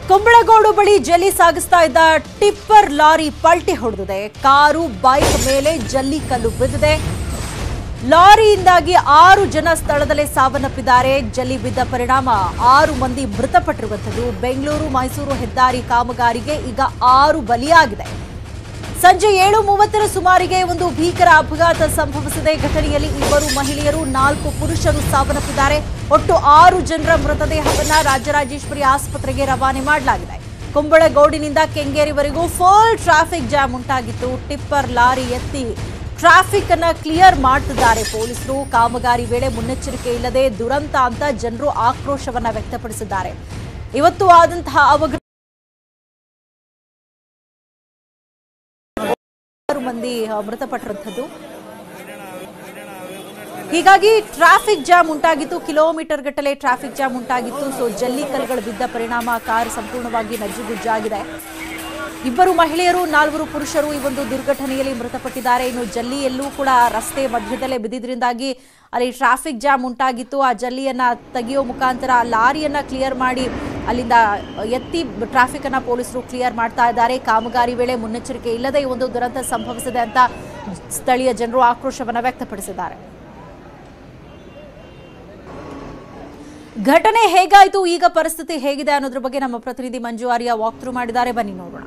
ಕುಂಬಳಗೋಡು ಬಳಿ ಜಲ್ಲಿ ಸಾಗಿಸ್ತಾ ಇದ್ದ ಟಿಪ್ಪರ್ ಲಾರಿ ಪಲ್ಟಿ ಹೊಡೆದಿದೆ ಕಾರು ಬೈಕ್ ಮೇಲೆ ಜಲ್ಲಿ ಕಲ್ಲು ಬಿದ್ದಿದೆ ಲಾರಿಯಿಂದಾಗಿ ಆರು ಜನ ಸ್ಥಳದಲ್ಲೇ ಸಾವನ್ನಪ್ಪಿದ್ದಾರೆ ಜಲ್ಲಿ ಬಿದ್ದ ಪರಿಣಾಮ ಆರು ಮಂದಿ ಮೃತಪಟ್ಟಿರುವಂಥದ್ದು ಬೆಂಗಳೂರು ಮೈಸೂರು ಹೆದ್ದಾರಿ ಕಾಮಗಾರಿಗೆ ಈಗ ಆರು ಬಲಿಯಾಗಿದೆ ಸಂಜೆ ಏಳು ಮೂವತ್ತರ ಸುಮಾರಿಗೆ ಒಂದು ಭೀಕರ ಅಪಘಾತ ಸಂಭವಿಸಿದೆ ಘಟನೆಯಲ್ಲಿ ಇಬ್ಬರು ಮಹಿಳೆಯರು ನಾಲ್ಕು ಪುರುಷರು ಸಾವನ್ನಪ್ಪಿದ್ದಾರೆ ಒಟ್ಟು ಆರು ಜನರ ಮೃತದೇಹವನ್ನ ರಾಜರಾಜೇಶ್ವರಿ ಆಸ್ಪತ್ರೆಗೆ ರವಾನೆ ಮಾಡಲಾಗಿದೆ ಕುಂಬಳಗೌಡಿನಿಂದ ಕೆಂಗೇರಿವರೆಗೂ ಫುಲ್ ಟ್ರಾಫಿಕ್ ಜಾಮ್ ಉಂಟಾಗಿತ್ತು ಟಿಪ್ಪರ್ ಲಾರಿ ಎತ್ತಿ ಟ್ರಾಫಿಕ್ ಅನ್ನ ಕ್ಲಿಯರ್ ಮಾಡ್ತಿದ್ದಾರೆ ಪೊಲೀಸರು ಕಾಮಗಾರಿ ವೇಳೆ ಮುನ್ನೆಚ್ಚರಿಕೆ ಇಲ್ಲದೆ ದುರಂತ ಅಂತ ಜನರು ಆಕ್ರೋಶವನ್ನ ವ್ಯಕ್ತಪಡಿಸಿದ್ದಾರೆ ಇವತ್ತು ಆದಂತಹ ಅವಘಡ ಆರು ಮಂದಿ ಆ, ಮೃತಪಟ್ಟಿರುವಂಥದ್ದು ಹೀಗಾಗಿ ಟ್ರಾಫಿಕ್ ಜಾಮ್ ಉಂಟಾಗಿತ್ತು ಕಿಲೋಮೀಟರ್ ಗಟ್ಟಲೆ ಟ್ರಾಫಿಕ್ ಜಾಮ್ ಉಂಟಾಗಿತ್ತು ಸೊ ಜಲ್ಲಿ ಕಲ್ಲುಗಳು ಬಿದ್ದ ಪರಿಣಾಮ ಕಾರ್ ಸಂಪೂರ್ಣವಾಗಿ ನಜ್ಜುಗುಜ್ಜಾಗಿದೆ ಇಬ್ಬರು ಮಹಿಳೆಯರು ನಾಲ್ವರು ಪುರುಷರು ಈ ಒಂದು ದುರ್ಘಟನೆಯಲ್ಲಿ ಮೃತಪಟ್ಟಿದ್ದಾರೆ ಇನ್ನು ಜಲ್ಲಿಯಲ್ಲೂ ಕೂಡ ರಸ್ತೆ ಮಧ್ಯದಲ್ಲೇ ಬಿದ್ದಿದ್ರಿಂದಾಗಿ ಅಲ್ಲಿ ಟ್ರಾಫಿಕ್ ಜಾಮ್ ಉಂಟಾಗಿತ್ತು ಆ ಜಲ್ಲಿಯನ್ನ ತೆಗೆಯೋ ಮುಖಾಂತರ ಆ ಲಾರಿಯನ್ನ ಕ್ಲಿಯರ್ ಮಾಡಿ ಅಲ್ಲಿಂದ ಎತ್ತಿ ಟ್ರಾಫಿಕ್ ಅನ್ನ ಪೊಲೀಸರು ಕ್ಲಿಯರ್ ಮಾಡ್ತಾ ಇದ್ದಾರೆ ಕಾಮಗಾರಿ ವೇಳೆ ಮುನ್ನೆಚ್ಚರಿಕೆ ಇಲ್ಲದೆ ಈ ಒಂದು ದುರಂತ ಸಂಭವಿಸಿದೆ ಅಂತ ಸ್ಥಳೀಯ ಜನರು ಆಕ್ರೋಶವನ್ನ ವ್ಯಕ್ತಪಡಿಸಿದ್ದಾರೆ ಘಟನೆ ಹೇಗಾಯಿತು ಈಗ ಪರಿಸ್ಥಿತಿ ಹೇಗಿದೆ ಅನ್ನೋದ್ರ ಬಗ್ಗೆ ನಮ್ಮ ಪ್ರತಿನಿಧಿ ಮಂಜು ಆರ್ಯ ವಾಕ್ ಥ್ರೂ ಮಾಡಿದ್ದಾರೆ ಬನ್ನಿ ನೋಡೋಣ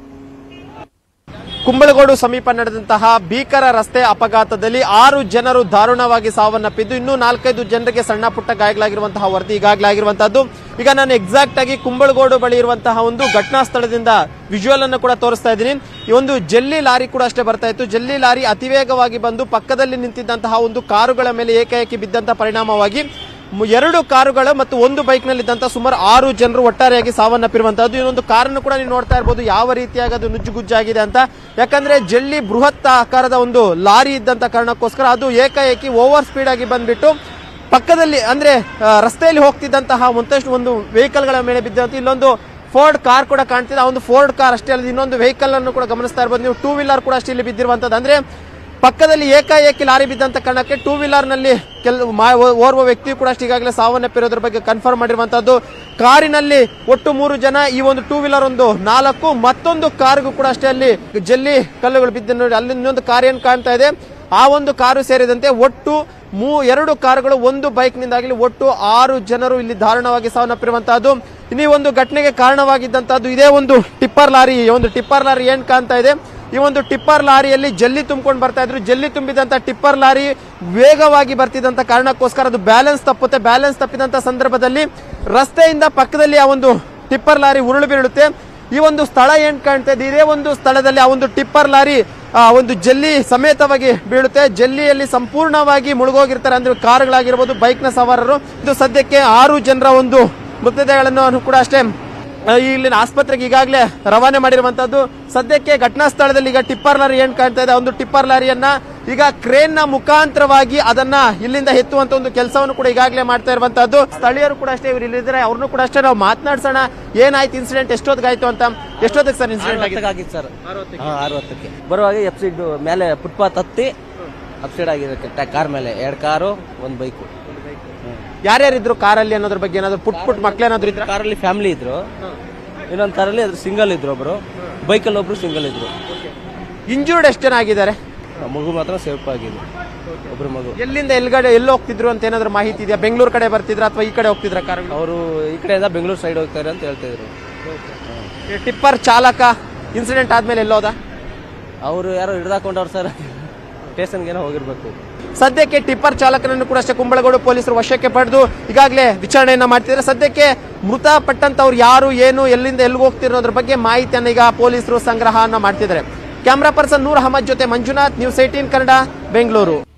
ಕುಂಬಳಗೋಡು ಸಮೀಪ ನಡೆದಂತಹ ಭೀಕರ ರಸ್ತೆ ಅಪಘಾತದಲ್ಲಿ ಆರು ಜನರು ದಾರುಣವಾಗಿ ಸಾವನ್ನಪ್ಪಿದ್ದು ಇನ್ನೂ ನಾಲ್ಕೈದು ಜನರಿಗೆ ಸಣ್ಣ ಪುಟ್ಟ ಗಾಯಗಳಾಗಿರುವಂತಹ ವರದಿ ಈಗಾಗಲೇ ಆಗಿರುವಂತಹದ್ದು ಈಗ ನಾನು ಎಕ್ಸಾಕ್ಟ್ ಆಗಿ ಕುಂಬಳಗೋಡು ಬಳಿ ಇರುವಂತಹ ಒಂದು ಘಟನಾ ಸ್ಥಳದಿಂದ ವಿಜುವಲ್ ಅನ್ನು ಕೂಡ ತೋರಿಸ್ತಾ ಇದ್ದೀನಿ ಈ ಒಂದು ಜಲ್ಲಿ ಲಾರಿ ಕೂಡ ಅಷ್ಟೇ ಬರ್ತಾ ಇತ್ತು ಜಲ್ಲಿ ಲಾರಿ ಅತಿವೇಗವಾಗಿ ಬಂದು ಪಕ್ಕದಲ್ಲಿ ನಿಂತಿದ್ದಂತಹ ಒಂದು ಕಾರುಗಳ ಮೇಲೆ ಏಕಾಏಕಿ ಬಿದ್ದಂತ ಪರಿಣಾಮವಾಗಿ ಮು- ಎರಡು ಕಾರುಗಳು ಮತ್ತು ಒಂದು ಬೈಕ್ ನಲ್ಲಿದ್ದಂತ ಸುಮಾರು ಆರು ಜನರು ಒಟ್ಟಾರೆಯಾಗಿ ಸಾವನ್ನಪ್ಪಿರುವಂತಹದ್ದು ಇನ್ನೊಂದು ಕಾರನ್ನು ಕೂಡ ನೀವು ನೋಡ್ತಾ ಇರಬಹುದು ಯಾವ ರೀತಿಯಾಗಿ ಅದು ನುಜ್ಜುಗುಜ್ಜಾಗಿದೆ ಅಂತ ಯಾಕಂದ್ರೆ ಜಲ್ಲಿ ಬೃಹತ್ ಆಕಾರದ ಒಂದು ಲಾರಿ ಇದ್ದಂತ ಕಾರಣಕ್ಕೋಸ್ಕರ ಅದು ಏಕಾಏಕಿ ಓವರ್ ಸ್ಪೀಡ್ ಆಗಿ ಬಂದ್ಬಿಟ್ಟು ಪಕ್ಕದಲ್ಲಿ ಅಂದ್ರೆ ಆ, ರಸ್ತೆಯಲ್ಲಿ ಹೋಗ್ತಿದ್ದಂತಹ ಒಂದಷ್ಟು ಒಂದು ವೆಹಿಕಲ್ ಗಳ ಮೇಲೆ ಬಿದ್ದಂತ ಇಲ್ಲೊಂದು ಫೋರ್ಡ್ ಕಾರ್ ಕೂಡ ಕಾಣ್ತಿದೆ ಆ ಒಂದು ಫೋರ್ಡ್ ಕಾರ್ ಅಷ್ಟೇ ಅಲ್ಲದೆ ಇನ್ನೊಂದು ವೆಹಿಕಲ್ ಅನ್ನು ಕೂಡ ಗಮನಿಸ್ತಾ ಇರಬಹುದು ನೀವು ಟೂ ವೀಲರ್ ಕೂಡ ಅಷ್ಟೇ ಇಲ್ಲಿ ಬಿದ್ದಿರುವಂತದ್ದು ಅಂದ್ರೆ ಪಕ್ಕದಲ್ಲಿ ಏಕಾಏಕಿ ಲಾರಿ ಬಿದ್ದಂತ ಕಾರಣಕ್ಕೆ ಟೂ ವೀಲರ್ ನಲ್ಲಿ ಕೆಲ ಮಾ- ಓ- ಓರ್ವ ವ್ಯಕ್ತಿಯು ಕೂಡ ಅಷ್ಟೇ ಈಗಾಗಲೇ ಸಾವನ್ನಪ್ಪಿರೋದ್ರ ಬಗ್ಗೆ ಕನ್ಫರ್ಮ್ ಮಾಡಿರುವಂತದ್ದು ಕಾರಿನಲ್ಲಿ ಒಟ್ಟು ಮೂರು ಜನ ಈ ಒಂದು ಟೂ ವೀಲರ್ ಒಂದು ನಾಲ್ಕು ಮತ್ತೊಂದು ಕಾರ್ಗೂ ಕೂಡ ಅಷ್ಟೇ ಅಲ್ಲಿ ಜಲ್ಲಿ ಕಲ್ಲುಗಳು ಬಿದ್ದು ನೋಡಿ ಅಲ್ಲಿ ಇನ್ನೊಂದು ಕಾರ್ ಏನ್ ಕಾಣ್ತಾ ಇದೆ ಆ ಒಂದು ಕಾರು ಸೇರಿದಂತೆ ಒಟ್ಟು ಮೂ ಎರಡು ಕಾರುಗಳು ಒಂದು ಬೈಕ್ ನಿಂದಾಗಲಿ ಒಟ್ಟು ಆರು ಜನರು ಇಲ್ಲಿ ದಾರುಣವಾಗಿ ಸಾವನ್ನಪ್ಪಿರುವಂತಹದ್ದು ಇನ್ನು ಈ ಒಂದು ಘಟನೆಗೆ ಕಾರಣವಾಗಿದ್ದಂತಹದ್ದು ಇದೇ ಒಂದು ಟಿಪ್ಪರ್ ಲಾರಿ ಈ ಒಂದು ಟಿಪ್ಪರ್ ಲಾರಿ ಏನ್ ಕಾಣ್ತಾ ಇದೆ ಈ ಒಂದು ಟಿಪ್ಪರ್ ಲಾರಿಯಲ್ಲಿ ಜಲ್ಲಿ ತುಂಬಿಕೊಂಡು ಬರ್ತಾ ಇದ್ರು ಜಲ್ಲಿ ತುಂಬಿದಂತ ಟಿಪ್ಪರ್ ಲಾರಿ ವೇಗವಾಗಿ ಬರ್ತಿದ್ದಂತ ಕಾರಣಕ್ಕೋಸ್ಕರ ಅದು ಬ್ಯಾಲೆನ್ಸ್ ತಪ್ಪುತ್ತೆ ಬ್ಯಾಲೆನ್ಸ್ ತಪ್ಪಿದಂತ ಸಂದರ್ಭದಲ್ಲಿ ರಸ್ತೆಯಿಂದ ಪಕ್ಕದಲ್ಲಿ ಆ ಒಂದು ಟಿಪ್ಪರ್ ಲಾರಿ ಉರುಳು ಬೀಳುತ್ತೆ ಈ ಒಂದು ಸ್ಥಳ ಏನ್ ಕಾಣ್ತಾ ಇದೆ ಇದೇ ಒಂದು ಸ್ಥಳದಲ್ಲಿ ಆ ಒಂದು ಟಿಪ್ಪರ್ ಲಾರಿ ಆ ಒಂದು ಜಲ್ಲಿ ಸಮೇತವಾಗಿ ಬೀಳುತ್ತೆ ಜಲ್ಲಿಯಲ್ಲಿ ಸಂಪೂರ್ಣವಾಗಿ ಮುಳುಗೋಗಿರ್ತಾರೆ ಅಂದ್ರೆ ಕಾರುಗಳಾಗಿರ್ಬೋದು ಬೈಕ್ನ ಸವಾರರು ಇದು ಸದ್ಯಕ್ಕೆ ಆರು ಜನರ ಒಂದು ಮೃತದೇಹಗಳನ್ನು ಕೂಡ ಅಷ್ಟೇ ಆ, ಇಲ್ಲಿನ ಆಸ್ಪತ್ರೆಗೆ ಈಗಾಗಲೇ ರವಾನೆ ಮಾಡಿರುವಂತದ್ದು ಸದ್ಯಕ್ಕೆ ಘಟನಾ ಸ್ಥಳದಲ್ಲಿ ಈಗ ಟಿಪ್ಪರ್ ಲಾರಿ ಏನ್ ಕಾಣ್ತಾ ಇದೆ ಆ ಒಂದು ಟಿಪ್ಪರ್ ಲಾರಿಯನ್ನ ಈಗ ಕ್ರೇನ್ ನ ಮುಖಾಂತರವಾಗಿ ಅದನ್ನ ಇಲ್ಲಿಂದ ಎತ್ತುವಂತ ಒಂದು ಕೆಲಸವನ್ನು ಕೂಡ ಈಗಾಗಲೇ ಮಾಡ್ತಾ ಇರುವಂತದ್ದು ಸ್ಥಳೀಯರು ಕೂಡ ಅಷ್ಟೇ ಇವರು ಇಲ್ಲಿದ್ದಾರೆ ಅವ್ರನ್ನು ಕೂಡ ಅಷ್ಟೇ ನಾವು ಮಾತನಾಡ್ಸೋಣ ಏನಾಯ್ತು ಇನ್ಸಿಡೆಂಟ್ ಎಷ್ಟೊತ್ತಿಗಾಯ್ತು ಅಂತ ಎಷ್ಟೊತ್ತಿಗೆ ಸರ್ ಇನ್ಸಿಡೆಂಟ್ ಆಗಿದೆ ಆಗಿತ್ತು ಸರ್ ಹಾ ಅರವತ್ತಕ್ಕೆ ಬರುವಾಗ ಎಫ್ ಸೈಡ್ ಮೇಲೆ ಫುಟ್ಪಾತ್ ಹತ್ತಿ ಅಪ್ ಸೈಡ್ ಆಗಿರುತ್ತೆ ಕಾರ್ ಮೇಲೆ ಎರಡು ಕಾರು ಒಂದು ಬೈಕು ಯಾರ್ಯಾರಿದ್ರು ಕಾರಲ್ಲಿ ಅನ್ನೋದ್ರ ಬಗ್ಗೆ ಏನಾದ್ರು ಪುಟ್ ಪುಟ್ ಮಕ್ಳೇನಾದ್ರು ಇದ್ರ ಕಾರಲ್ಲಿ ಫ್ಯಾಮಿಲಿ ಇದ್ರು ಇನ್ನೊಂದು ಕಾರಲ್ಲಿ ಅದ್ರ ಸಿಂಗಲ್ ಇದ್ರು ಒಬ್ರು ಬೈಕಲ್ಲಿ ಒಬ್ರು ಸಿಂಗಲ್ ಇದ್ರು ಇಂಜೂರ್ಡ್ ಎಷ್ಟು ಜನ ಆಗಿದ್ದಾರೆ ಆ ಮಗು ಮಾತ್ರ ಸೇಫ್ ಆಗಿದೆ ಒಬ್ರು ಮಗು ಎಲ್ಲಿಂದ ಎಲ್ಗಡೆ ಎಲ್ಲಿ ಹೋಗ್ತಿದ್ರು ಅಂತ ಏನಾದ್ರು ಮಾಹಿತಿ ಇದೆಯಾ ಬೆಂಗಳೂರು ಕಡೆ ಬರ್ತಿದ್ರ ಅಥವಾ ಈ ಕಡೆ ಹೋಗ್ತಿದ್ರ ಕಾರುಗಳು ಅವರು ಈ ಕಡೆಯಿಂದ ಬೆಂಗಳೂರು ಸೈಡ್ ಹೋಗ್ತಾರೆ ಅಂತ ಹೇಳ್ತಾ ಇದ್ರು ಈ ಟಿಪ್ಪರ್ ಚಾಲಕ ಇನ್ಸಿಡೆಂಟ್ ಆದ್ಮೇಲೆ ಎಲ್ಲೋದ ಅವರು ಯಾರೋ ಹಿಡ್ದಾಕೊಂಡವ್ರು ಸರ್ ಸ್ಟೇಷನ್ಗೇನೋ ಹೋಗಿರ್ಬೇಕು ಸದ್ಯಕ್ಕೆ ಟಿಪ್ಪರ್ ಚಾಲಕನನ್ನು ಕೂಡ ಅಷ್ಟೇ ಕುಂಬಳಗೋಡು ಪೊಲೀಸರು ವಶಕ್ಕೆ ಪಡೆದು ಈಗಾಗಲೇ ವಿಚಾರಣೆಯನ್ನ ಮಾಡ್ತಿದ್ದಾರೆ ಸದ್ಯಕ್ಕೆ ಮೃತಪಟ್ಟಂತವ್ರು ಯಾರು ಏನು ಎಲ್ಲಿಂದ ಎಲ್ಲಿಗೆ ಹೋಗ್ತಿರೋದ್ರ ಬಗ್ಗೆ ಮಾಹಿತಿಯನ್ನು ಈಗ ಪೊಲೀಸರು ಸಂಗ್ರಹವನ್ನ ಮಾಡ್ತಿದ್ದಾರೆ ಕ್ಯಾಮ್ರಾ ಪರ್ಸನ್ ನೂರ್ ಅಹಮದ್ ಜೊತೆ ಮಂಜುನಾಥ್ ನ್ಯೂಸ್ ಏಟೀನ್ ಕನ್ನಡ ಬೆಂಗಳೂರು